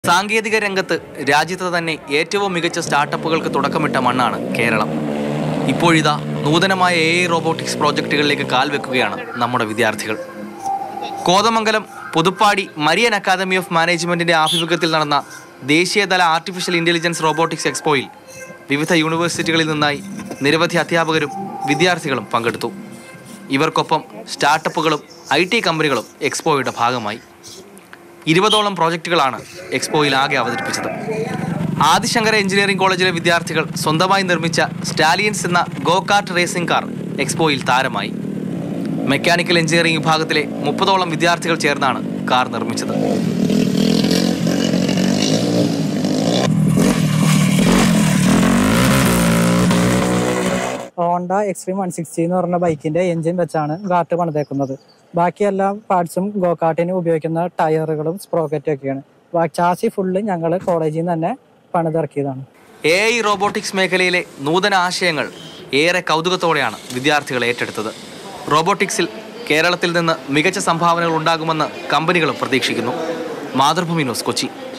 സാങ്കേതിക രംഗത്ത് രാജ്യത്ത് തന്നെ ഏറ്റവും മികച്ച സ്റ്റാർട്ടപ്പുകൾക്ക് തുടക്കമിട്ട മണ്ണാണ് കേരളം ഇപ്പോഴിതാ നൂതനമായ എ ഐ റോബോട്ടിക്സ് പ്രോജക്റ്റുകളിലേക്ക് കാൽവെക്കുകയാണ് നമ്മുടെ വിദ്യാർത്ഥികൾ Kothamangalam Puthuppadi Marian academy of മാനേജ്മെന്റിന്റെ ആഭിമുഖ്യത്തിൽ നടന്ന ദേശീയതല ആർട്ടിഫിഷ്യൽ ഇന്റലിജൻസ് റോബോട്ടിക്സ് എക്സ്പോയിൽ വിവിധ യൂണിവേഴ്സിറ്റികളിൽ നിന്നായി നിരവധി അധ്യാപകരും വിദ്യാർത്ഥികളും പങ്കെടുത്തു ഇവർക്കൊപ്പം സ്റ്റാർട്ടപ്പുകളും ഐ ടി കമ്പനികളും എക്സ്പോയുടെ ഭാഗമായി ഇരുപതോളം പ്രോജക്റ്റുകളാണ് എക്സ്പോയിൽ ആകെ അവതരിപ്പിച്ചത് ആദിശങ്കര എഞ്ചിനീയറിംഗ് കോളേജിലെ വിദ്യാർത്ഥികൾ സ്വന്തമായി നിർമ്മിച്ച സ്റ്റാലിയൻസ് എന്ന ഗോ കാർട്ട് റേസിംഗ് കാർ എക്സ്പോയിൽ താരമായി മെക്കാനിക്കൽ എഞ്ചിനീയറിംഗ് വിഭാഗത്തിലെ മുപ്പതോളം വിദ്യാർത്ഥികൾ ചേർന്നാണ് കാർ നിർമ്മിച്ചത് ഹോണ്ട എക്സ്ട്രീം വൺ സിക്സ്റ്റി എന്ന് പറഞ്ഞ ബൈക്കിന്റെ എഞ്ചിൻ വെച്ചാണ് കാർട്ട് പണിതേക്കുന്നത് ബാക്കി എല്ലാ പാർട്സും ഗോ കാർട്ടിന് ഉപയോഗിക്കുന്ന ടയറുകളും സ്പ്രോക്കറ്റും ഒക്കെയാണ് ചാസി ഫുള്ള് ഞങ്ങൾ കോളേജിൽ നിന്ന് തന്നെ പണിതിറക്കിയതാണ് എ ഐ റോബോട്ടിക്സ് മേഖലയിലെ നൂതന ആശയങ്ങൾ ഏറെ കൗതുകത്തോടെയാണ് വിദ്യാർത്ഥികൾ ഏറ്റെടുത്തത് റോബോട്ടിക്സിൽ കേരളത്തിൽ നിന്ന് മികച്ച സംഭാവനകൾ ഉണ്ടാകുമെന്ന് കമ്പനികളും പ്രതീക്ഷിക്കുന്നു മാതൃഭൂമി ന്യൂസ് കൊച്ചി